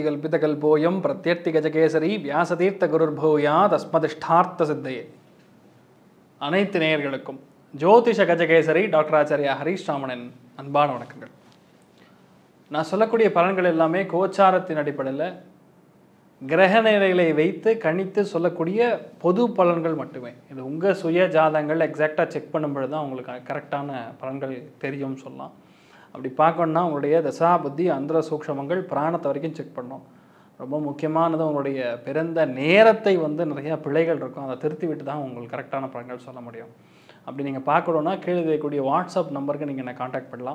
சக்திகல்பிதகல்போயம் பிரத்யர்த்தி கஜகேசரி வியாசதீர்த்த குருர்பூயா தஸ்மதிஷ்டார்த்த சித்தையே அனைத்து நேயர்களுக்கும் ஜோதிஷ கஜகேசரி டாக்டர் ஆச்சாரியா ஹரீஷ் ராமனின் அன்பான வணக்கங்கள் நான் சொல்லக்கூடிய பலன்கள் எல்லாமே கோச்சாரத்தின் அடிப்படையில் கிரக நிலைகளை வைத்து கணித்து சொல்லக்கூடிய பொது பலன்கள் மட்டுமே இது உங்கள் சுய ஜாதகங்கள் எக்ஸாக்டாக செக் பண்ணும்பொழுது தான் உங்களுக்கு கரெக்டான பலன்கள் தெரியும்னு சொல்லலாம் அப்படி பார்க்கணுன்னா உங்களுடைய தசா புத்தி அந்தர சூக்ஷமங்கள் பிராணத்தை வரைக்கும் செக் பண்ணணும் ரொம்ப முக்கியமானது உங்களுடைய பிறந்த நேரத்தை வந்து நிறையா பிழைகள் இருக்கும் அதை திருத்தி விட்டு தான் உங்களுக்கு கரெக்டான பலன்கள் சொல்ல முடியும் அப்படி நீங்கள் பார்க்கணுன்னா கீழே இருக்கக்கூடிய வாட்ஸ்அப் நம்பருக்கு நீங்கள் என்னை காண்டாக்ட் பண்ணலாம்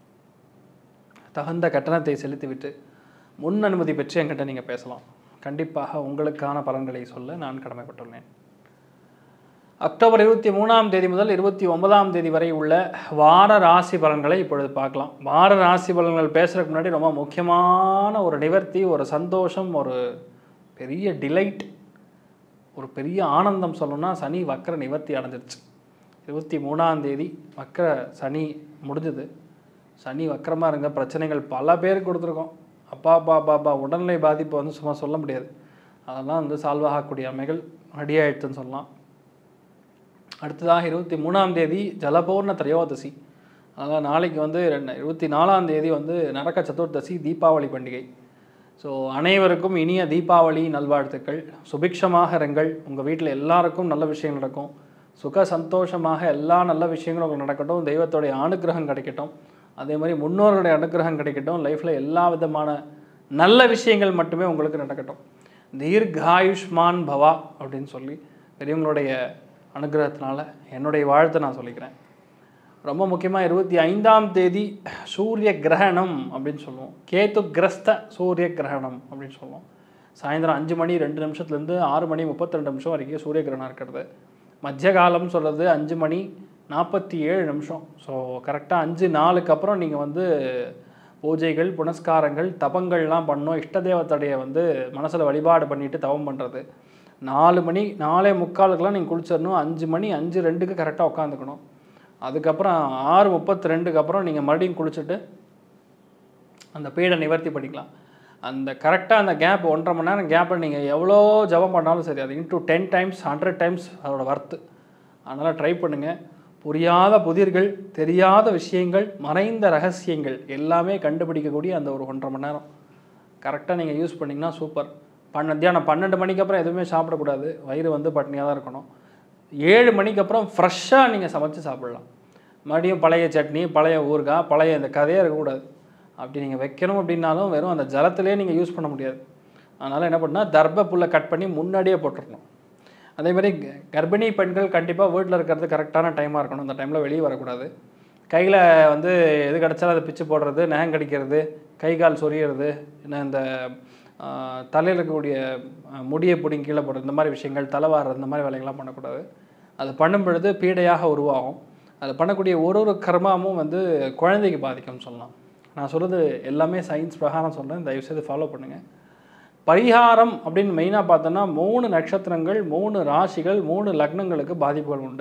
தகுந்த கட்டணத்தை செலுத்திவிட்டு முன் அனுமதி பெற்று என்கிட்ட நீங்கள் பேசலாம் கண்டிப்பாக உங்களுக்கான பலன்களை சொல்ல நான் கடமைப்பட்டுள்ளேன் அக்டோபர் இருபத்தி மூணாம் தேதி முதல் இருபத்தி ஒன்பதாம் தேதி வரை உள்ள வார ராசி பலன்களை இப்பொழுது பார்க்கலாம் வார ராசி பலன்கள் பேசுறதுக்கு முன்னாடி ரொம்ப முக்கியமான ஒரு நிவர்த்தி ஒரு சந்தோஷம் ஒரு பெரிய டிலைட் ஒரு பெரிய ஆனந்தம் சொல்லணும்னா சனி வக்கர நிவர்த்தி அடைஞ்சிருச்சு இருபத்தி மூணாம் தேதி வக்கர சனி முடிஞ்சது சனி வக்கரமாக இருங்க பிரச்சனைகள் பல பேருக்கு கொடுத்துருக்கோம் அப்பா அப்பா அப்பா அப்பா உடல்நிலை பாதிப்பு வந்து சும்மா சொல்ல முடியாது அதெல்லாம் வந்து சால்வ் ஆகக்கூடிய அமைகள் ரெடி ஆயிடுச்சுன்னு சொல்லலாம் அடுத்ததாக இருபத்தி மூணாம் தேதி ஜலபூர்ண திரையோதசி அதனால் நாளைக்கு வந்து ரெண்டு இருபத்தி நாலாம் தேதி வந்து நரக சதுர்தசி தீபாவளி பண்டிகை ஸோ அனைவருக்கும் இனிய தீபாவளி நல்வாழ்த்துக்கள் சுபிக்ஷமாக இருங்கள் உங்கள் வீட்டில் எல்லாருக்கும் நல்ல விஷயங்கள் நடக்கும் சுக சந்தோஷமாக எல்லா நல்ல விஷயங்களும் உங்களுக்கு நடக்கட்டும் தெய்வத்தோடைய அனுகிரகம் கிடைக்கட்டும் அதே மாதிரி முன்னோர்களுடைய அனுகிரகம் கிடைக்கட்டும் லைஃப்பில் எல்லா விதமான நல்ல விஷயங்கள் மட்டுமே உங்களுக்கு நடக்கட்டும் தீர்காயுஷ்மான் பவா அப்படின்னு சொல்லி பெரியவங்களுடைய அனுகிரகத்தினால என்னுடைய வாழ்த்தை நான் சொல்லிக்கிறேன் ரொம்ப முக்கியமாக இருபத்தி ஐந்தாம் தேதி சூரிய கிரகணம் அப்படின்னு சொல்லுவோம் கேத்து கிரஸ்த சூரிய கிரகணம் அப்படின்னு சொல்லுவோம் சாயந்தரம் அஞ்சு மணி ரெண்டு நிமிஷத்துலேருந்து ஆறு மணி முப்பத்தி ரெண்டு நிமிஷம் வரைக்கும் சூரிய கிரகணம் இருக்கிறது மத்திய காலம் சொல்கிறது அஞ்சு மணி நாற்பத்தி ஏழு நிமிஷம் ஸோ கரெக்டாக அஞ்சு நாளுக்கு அப்புறம் நீங்கள் வந்து பூஜைகள் புனஸ்காரங்கள் தபங்கள்லாம் பண்ணணும் இஷ்ட தேவத்தடைய வந்து மனசில் வழிபாடு பண்ணிட்டு தவம் பண்ணுறது நாலு மணி நாலே முக்காலுக்கெல்லாம் நீங்கள் குளிச்சிடணும் அஞ்சு மணி அஞ்சு ரெண்டுக்கு கரெக்டாக உட்காந்துக்கணும் அதுக்கப்புறம் ஆறு முப்பத்தி ரெண்டுக்கு அப்புறம் நீங்கள் மறுபடியும் குளிச்சுட்டு அந்த பீடை நிவர்த்தி பண்ணிக்கலாம் அந்த கரெக்டாக அந்த கேப் ஒன்றரை மணி நேரம் கேப்பில் நீங்கள் எவ்வளோ ஜபம் பண்ணாலும் சரி அது into ten times hundred times அதோட ஒர்த்து அதனால் ட்ரை பண்ணுங்கள் புரியாத புதிர்கள் தெரியாத விஷயங்கள் மறைந்த ரகசியங்கள் எல்லாமே கண்டுபிடிக்கக்கூடிய அந்த ஒரு ஒன்றரை மணி நேரம் கரெக்டாக நீங்கள் யூஸ் பண்ணிங்கன்னா சூப்பர் பண்ண மத்தியானம் பன்னெண்டு மணிக்கு அப்புறம் எதுவுமே சாப்பிடக்கூடாது வயிறு வந்து பட்னியாக தான் இருக்கணும் ஏழு மணிக்கு அப்புறம் ஃப்ரெஷ்ஷாக நீங்கள் சமைச்சு சாப்பிட்லாம் மறுபடியும் பழைய சட்னி பழைய ஊறுகாய் பழைய இந்த கதையே இருக்கக்கூடாது அப்படி நீங்கள் வைக்கணும் அப்படின்னாலும் வெறும் அந்த ஜலத்திலே நீங்கள் யூஸ் பண்ண முடியாது அதனால் என்ன பண்ணால் தர்ப புல்லை கட் பண்ணி முன்னாடியே போட்டுடணும் அதே மாதிரி க- கர்ப்பிணி பெண்கள் கண்டிப்பாக வீட்டில் இருக்கிறது கரெக்டான டைமாக இருக்கணும் அந்த டைமில் வெளியே வரக்கூடாது கையில் வந்து எது கிடச்சாலும் அதை பிச்சு போடுறது நகம் கடிக்கிறது கை கால் சொரியறது என்ன இந்த தலையில் இருக்கக்கூடிய ஆஹ், முடியை பிடிங்கி கீழே போடுறது இந்த மாதிரி விஷயங்கள் தலைவாடுறது இந்த மாதிரி வேலைகள்லாம் பண்ணக்கூடாது அது பண்ணும் பொழுது பீடையாக உருவாகும் அது பண்ணக்கூடிய ஒரு ஒரு கர்மாவும் வந்து குழந்தைக்கு பாதிக்கும்னு சொல்லலாம் நான் சொல்கிறது எல்லாமே சயின்ஸ் பிரகாரம் சொல்கிறேன் தயவுசெய்து ஃபாலோ பண்ணுங்கள் பரிகாரம் அப்படின்னு மெயினாக பார்த்தோன்னா மூணு நட்சத்திரங்கள் மூணு ராசிகள் மூணு லக்னங்களுக்கு பாதிப்புகள் உண்டு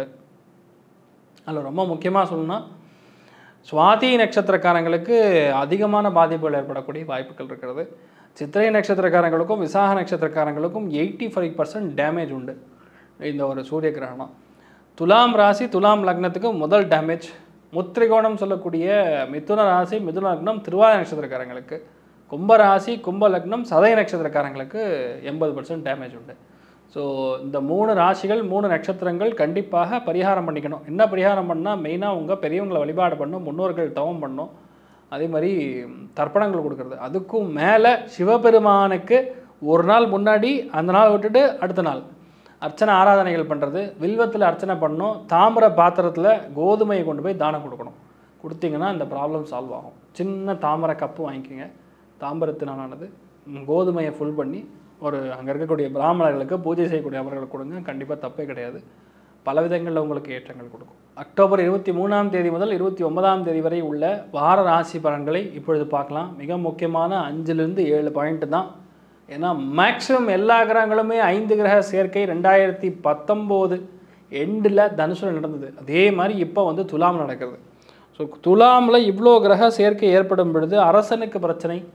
அதில் ரொம்ப முக்கியமாக சொல்லணும்னா சுவாதி நட்சத்திரக்காரங்களுக்கு அதிகமான பாதிப்புகள் ஏற்படக்கூடிய வாய்ப்புகள் இருக்கிறது சித்திரை நட்சத்திரக்காரங்களுக்கும் விசாக நட்சத்திரக்காரங்களுக்கும் எயிட்டி ஃபைவ் பர்சன்ட் டேமேஜ் உண்டு இந்த ஒரு சூரிய கிரகணம் துலாம் ராசி துலாம் லக்னத்துக்கு முதல் டேமேஜ் முத்திரிகோணம் சொல்லக்கூடிய மிதுன ராசி மிதுன லக்னம் திருவாதிரை நட்சத்திரக்காரங்களுக்கு கும்ப ராசி கும்ப லக்னம் சதய நட்சத்திரக்காரங்களுக்கு எண்பது பர்சன்ட் டேமேஜ் உண்டு ஸோ இந்த மூணு ராசிகள் மூணு நட்சத்திரங்கள் கண்டிப்பாக பரிகாரம் பண்ணிக்கணும் என்ன பரிகாரம் பண்ணால் மெயினாக உங்கள் பெரியவங்களை வழிபாடு பண்ணணும் முன்னோர்கள் தவம் பண்ணணும் அதே மாதிரி தர்ப்பணங்கள் கொடுக்கறது அதுக்கும் மேலே சிவபெருமானுக்கு ஒரு நாள் முன்னாடி அந்த நாள் விட்டுட்டு அடுத்த நாள் அர்ச்சனை ஆராதனைகள் பண்ணுறது வில்வத்தில் அர்ச்சனை பண்ணணும் தாமிர பாத்திரத்தில் கோதுமையை கொண்டு போய் தானம் கொடுக்கணும் கொடுத்தீங்கன்னா இந்த ப்ராப்ளம் சால்வ் ஆகும் சின்ன தாமரை கப்பு வாங்கிக்கோங்க தாம்பரத்தினாலானது ம், கோதுமையை ஃபுல் பண்ணி ஒரு அங்கே இருக்கக்கூடிய பிராமணர்களுக்கு பூஜை செய்யக்கூடிய அவர்களுக்கு கொடுங்க கண்டிப்பாக தப்பே கிடையாது பல விதங்களில் உங்களுக்கு ஏற்றங்கள் கொடுக்கும் அக்டோபர் இருபத்தி மூணாம் தேதி முதல் இருபத்தி ஒன்பதாம் தேதி வரை உள்ள வார ராசி பலன்களை இப்பொழுது பார்க்கலாம் மிக முக்கியமான அஞ்சுலேருந்து ஏழு பாயிண்ட் தான் ஏன்னா மேக்ஸிமம் எல்லா கிரகங்களுமே ஐந்து கிரக சேர்க்கை ரெண்டாயிரத்தி பத்தொம்போது எண்டில் தனுசுல நடந்தது அதே மாதிரி இப்போ வந்து துலாம் நடக்கிறது ஸோ துலாமில் இவ்வளோ கிரக சேர்க்கை ஏற்படும் பொழுது அரசனுக்கு பிரச்சனை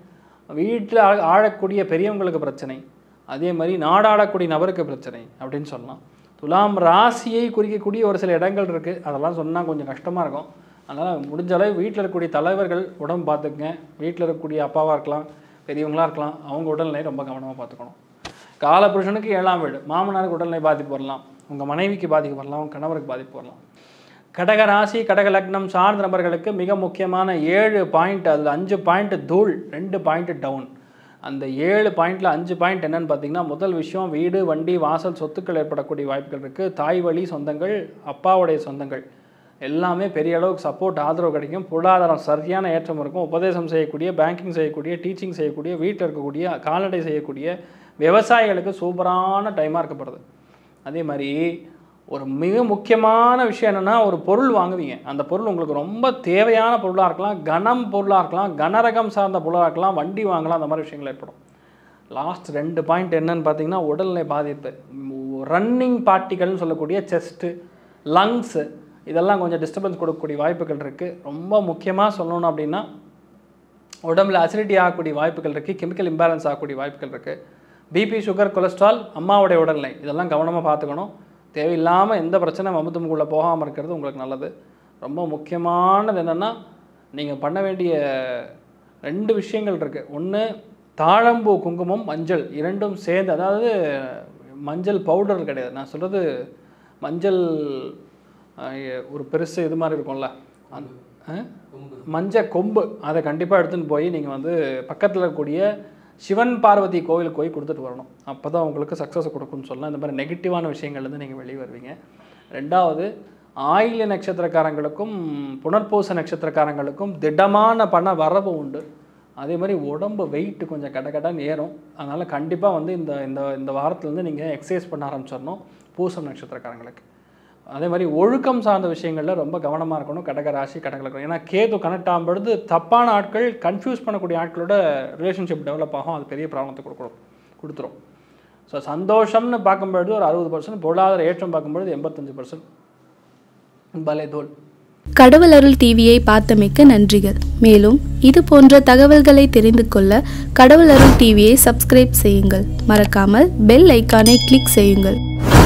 வீட்டில் ஆ- ஆழக்கூடிய பெரியவங்களுக்கு பிரச்சனை அதே மாதிரி நாடாளக்கூடிய நபருக்கு பிரச்சனை அப்படின்னு சொல்லலாம் துலாம் ராசியை குறிக்கக்கூடிய ஒரு சில இடங்கள் இருக்குது அதெல்லாம் சொன்னால் கொஞ்சம் கஷ்டமாக இருக்கும் அதனால் முடிஞ்ச அளவு வீட்டில் இருக்கக்கூடிய தலைவர்கள் உடம்பு பார்த்துக்குங்க வீட்டில் இருக்கக்கூடிய அப்பாவாக இருக்கலாம் பெரியவங்களா இருக்கலாம் அவங்க உடல்நிலை ரொம்ப கவனமாக பார்த்துக்கணும் காலபுருஷனுக்கு ஏழாம் வீடு மாமனாருக்கு உடல்நிலை பாதிப்பு வரலாம் உங்கள் மனைவிக்கு பாதிப்பு வரலாம் உங்கள் கணவருக்கு பாதிப்பு வரலாம் கடக ராசி கடக லக்னம் சார்ந்த நபர்களுக்கு மிக முக்கியமான ஏழு பாயிண்ட் அதில் அஞ்சு பாயிண்ட் தூள் ரெண்டு பாயிண்ட் டவுன் அந்த ஏழு பாயிண்டில் அஞ்சு பாயிண்ட் என்னன்னு பார்த்தீங்கன்னா முதல் விஷயம் வீடு வண்டி வாசல் சொத்துக்கள் ஏற்படக்கூடிய வாய்ப்புகள் இருக்குது தாய் வழி சொந்தங்கள் அப்பாவுடைய சொந்தங்கள் எல்லாமே பெரிய அளவுக்கு சப்போர்ட் ஆதரவு கிடைக்கும் பொருளாதாரம் சரியான ஏற்றம் இருக்கும் உபதேசம் செய்யக்கூடிய பேங்கிங் செய்யக்கூடிய டீச்சிங் செய்யக்கூடிய வீட்டில் இருக்கக்கூடிய கால்நடை செய்யக்கூடிய விவசாயிகளுக்கு சூப்பரான டைமாக இருக்கப்படுது அதே மாதிரி ஒரு மிக முக்கியமான விஷயம் என்னென்னா ஒரு பொருள் வாங்குவீங்க அந்த பொருள் உங்களுக்கு ரொம்ப தேவையான பொருளாக இருக்கலாம் கனம் பொருளாக இருக்கலாம் கனரகம் சார்ந்த பொருளாக இருக்கலாம் வண்டி வாங்கலாம் அந்த மாதிரி விஷயங்கள் ஏற்படும் லாஸ்ட் ரெண்டு பாயிண்ட் என்னன்னு பார்த்தீங்கன்னா உடல்நிலை பாதிப்பு ரன்னிங் பார்ட்டிகள்னு சொல்லக்கூடிய செஸ்ட்டு லங்ஸு இதெல்லாம் கொஞ்சம் டிஸ்டர்பன்ஸ் கொடுக்கக்கூடிய வாய்ப்புகள் இருக்குது ரொம்ப முக்கியமாக சொல்லணும் அப்படின்னா உடம்புல அசிடிட்டி ஆகக்கூடிய வாய்ப்புகள் இருக்குது கெமிக்கல் இம்பேலன்ஸ் ஆகக்கூடிய வாய்ப்புகள் இருக்குது பிபி சுகர் கொலஸ்ட்ரால் அம்மாவுடைய உடல்நிலை இதெல்லாம் கவனமாக பார்த்துக்கணும் தேவையில்லாமல் எந்த பிரச்சனை மமத்துமுக்குள்ளே போகாமல் இருக்கிறது உங்களுக்கு நல்லது ரொம்ப முக்கியமானது என்னென்னா நீங்கள் பண்ண வேண்டிய ரெண்டு விஷயங்கள் இருக்குது ஒன்று தாழம்பூ குங்குமம் மஞ்சள் இரண்டும் சேர்ந்து அதாவது மஞ்சள் பவுடர் கிடையாது நான் சொல்கிறது மஞ்சள் அஹ், ஒரு பெருசு இது மாதிரி இருக்கும்ல அந்த அஹ்? மஞ்சள் கொம்பு அதை கண்டிப்பாக எடுத்துன்னு போய் நீங்கள் வந்து பக்கத்தில் இருக்கக்கூடிய சிவன் பார்வதி கோவிலுக்கு போய் கொடுத்துட்டு வரணும் அப்போ தான் உங்களுக்கு சக்ஸஸ் கொடுக்கும்னு சொல்லலாம் இந்த மாதிரி நெகட்டிவான விஷயங்கள்லேருந்து நீங்கள் வெளியே வருவீங்க ரெண்டாவது ஆயில்ய நட்சத்திரக்காரங்களுக்கும் புனர்பூச நட்சத்திரக்காரங்களுக்கும் திடமான பண வரவு உண்டு அதே மாதிரி உடம்பு வெயிட் கொஞ்சம் கட கடன்னு ஏறும் அதனால் கண்டிப்பாக வந்து இந்த இந்த இந்த வாரத்துலேருந்து நீங்கள் எக்ஸசைஸ் பண்ண ஆரம்பிச்சிடணும் பூசம் நட்சத்திரக்காரங்களுக்கு அதே மாதிரி ஒழுக்கம் சார்ந்த விஷயங்களில் ரொம்ப கவனமாக இருக்கணும் கடக ராசி கடக லக்னம் ஏன்னா கேது கனெக்ட் ஆகும் பொழுது தப்பான ஆட்கள் கன்ஃபியூஸ் பண்ணக்கூடிய ஆட்களோட ரிலேஷன்ஷிப் டெவலப் ஆகும் அது பெரிய ப்ராப்ளத்தை கொடுக்கும் கொடுத்துரும் ஸோ சந்தோஷம்னு பார்க்கும்பொழுது ஒரு அறுபது பர்சன்ட் பொருளாதார ஏற்றம் பார்க்கும்பொழுது எண்பத்தஞ்சு பர்சன்ட் பலே தோல் கடவுள் அருள் டிவியை பார்த்தமைக்க நன்றிகள் மேலும் இது போன்ற தகவல்களை தெரிந்து கொள்ள கடவுள் அருள் டிவியை சப்ஸ்கிரைப் செய்யுங்கள் மறக்காமல் பெல் ஐக்கானை கிளிக் செய்யுங்கள்